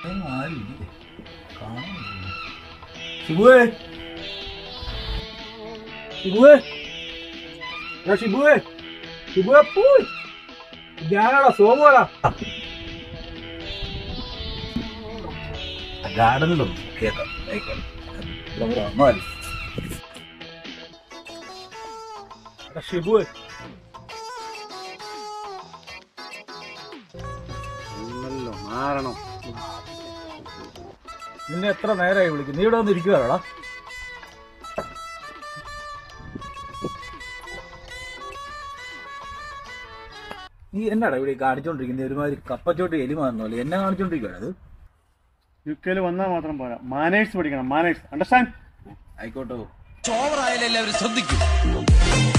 എങ്ങും ആരുമില്ലേ കാണാനില്ല ഷിബുവേ ഷിബുവേ എടാ ഷിബുവേ ഷിബുവേ പോയി ഞാനാടാ സോമുവാടാ ഗാർഡനിലും കേൾക്കാം കേൾക്കാം ഇവിടെ വന്നാൽ എടാ ഷിബുവേ ഒന്നല്ലോ മാറണം നിന്നെ എത്ര നേരമായി വിളിക്കും നീ ഇവിടെ വന്ന് ഇരിക്കുവാടാ നീ എന്നാടാ ഇവിടെ കാണിച്ചോണ്ടിരിക്കുന്നത് ഒരുമാതിരി കപ്പച്ചോട്ട് എലി മാറുന്നല്ലേ എന്നെ കാണിച്ചോണ്ടിരിക്കുകയാണ് അത് യു കെയിൽ വന്നാൽ മാത്രം പോരാ മാനേഴ്സ് പഠിക്കണം മാനേഴ്സ് അണ്ടർസ്റ്റാൻഡ് ആയിക്കോട്ടെ ഓവറായാലും എല്ലാവരും ശ്രദ്ധിക്കും